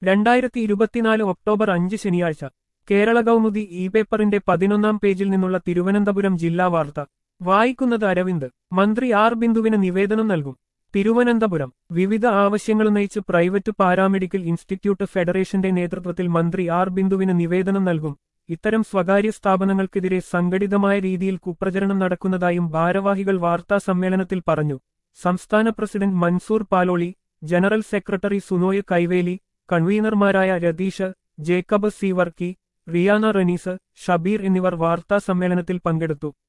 രണ്ടായിരത്തി ഇരുപത്തിനാല് ഒക്ടോബർ അഞ്ച് ശനിയാഴ്ച കേരള കൗമുദി ഇ പേപ്പറിന്റെ പതിനൊന്നാം പേജിൽ നിന്നുള്ള തിരുവനന്തപുരം ജില്ലാ വാർത്ത വായിക്കുന്നത് അരവിന്ദ് മന്ത്രി ആർ ബിന്ദുവിന് നിവേദനം നൽകും തിരുവനന്തപുരം വിവിധ ആവശ്യങ്ങളുന്നയിച്ച് പ്രൈവറ്റ് പാരാമെഡിക്കൽ ഇൻസ്റ്റിറ്റ്യൂട്ട് ഫെഡറേഷന്റെ നേതൃത്വത്തിൽ മന്ത്രി ആർ ബിന്ദുവിന് നിവേദനം നൽകും ഇത്തരം സ്വകാര്യ സ്ഥാപനങ്ങൾക്കെതിരെ സംഘടിതമായ രീതിയിൽ കുപ്രചരണം നടക്കുന്നതായും ഭാരവാഹികൾ വാർത്താ സമ്മേളനത്തിൽ പറഞ്ഞു സംസ്ഥാന പ്രസിഡന്റ് മൻസൂർ പാലോളി ജനറൽ സെക്രട്ടറി സുനോയ് കൈവേലി കൺവീനർമാരായ രതീഷ് ജേക്കബ് സി വർക്കി റിയാന റനീസ് ഷബീർ എന്നിവർ വാർത്താ സമ്മേളനത്തിൽ പങ്കെടുത്തു